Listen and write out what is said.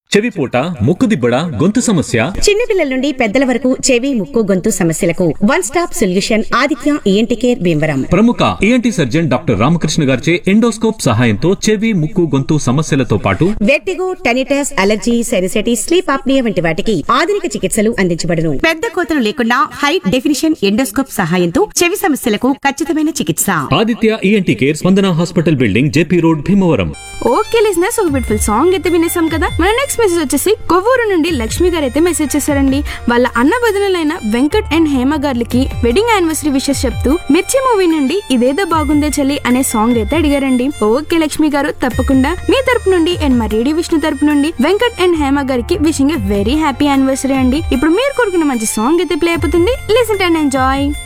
చెవిపోట ముక్కుదిబ్బడ గొంతు సమస్య చిన్నపిల్లల నుండి పెద్దల వరకు చెవి ముక్కు గొంతు సమస్యలకు one stop solution Aditya ENT care Bhimavaram ప్రముఖ ఈఎన్టీ సర్జన్ డాక్టర్ రామకృష్ణ గారిచే ఎండోస్కోప్ సహాయంతో చెవి ముక్కు గొంతు సమస్యలతో పాటు vertigo tinnitus allergy sinusitis sleep apnoea వంటి వాటికి ఆధునిక చికిత్సలు అందించబడును పెద్ద కోతలు లేకుండా హై డెఫినిషన్ ఎండోస్కోప్ సహాయంతో చెవి సమస్యలకు ఖచ్చితమైన చికిత్స Aditya ENT care Spandana hospital building JP road Bhimavaram okay లిజినెస్ ఒక బ్యూటిఫుల్ సాంగ్ అయితే వినేసాం కదా మన నెక్స్ట్ మెసేజ్ వచ్చేసి కొవ్వూరు నుండి లక్ష్మి గారు అయితే మెసేజ్ చేశారండి వాళ్ళ అన్న వదినలైన వెంకట్ అండ్ హేమ గార్లకి వెడ్డింగ్ యానివర్సరీ విషెస్ చెప్తూ మిర్చి మూవీ నుండి ఇదేదో బాగుందే చలి అనే సాంగ్ అయితే అడిగారండి ఓకే లక్ష్మి గారు తప్పకుండా మీ తరపు నుండి అండ్ మా రేడియో విష్ణు తరపు నుండి వెంకట్ అండ్ హేమ గారికి విషింగ్ వెరీ హ్యాపీ యానివర్సరీ అండి ఇప్పుడు మీరు కోరుకున్న మంచి సాంగ్ అయితే ప్లే అయిపోతుంది లిసన్ అండ్ ఎంజాయ్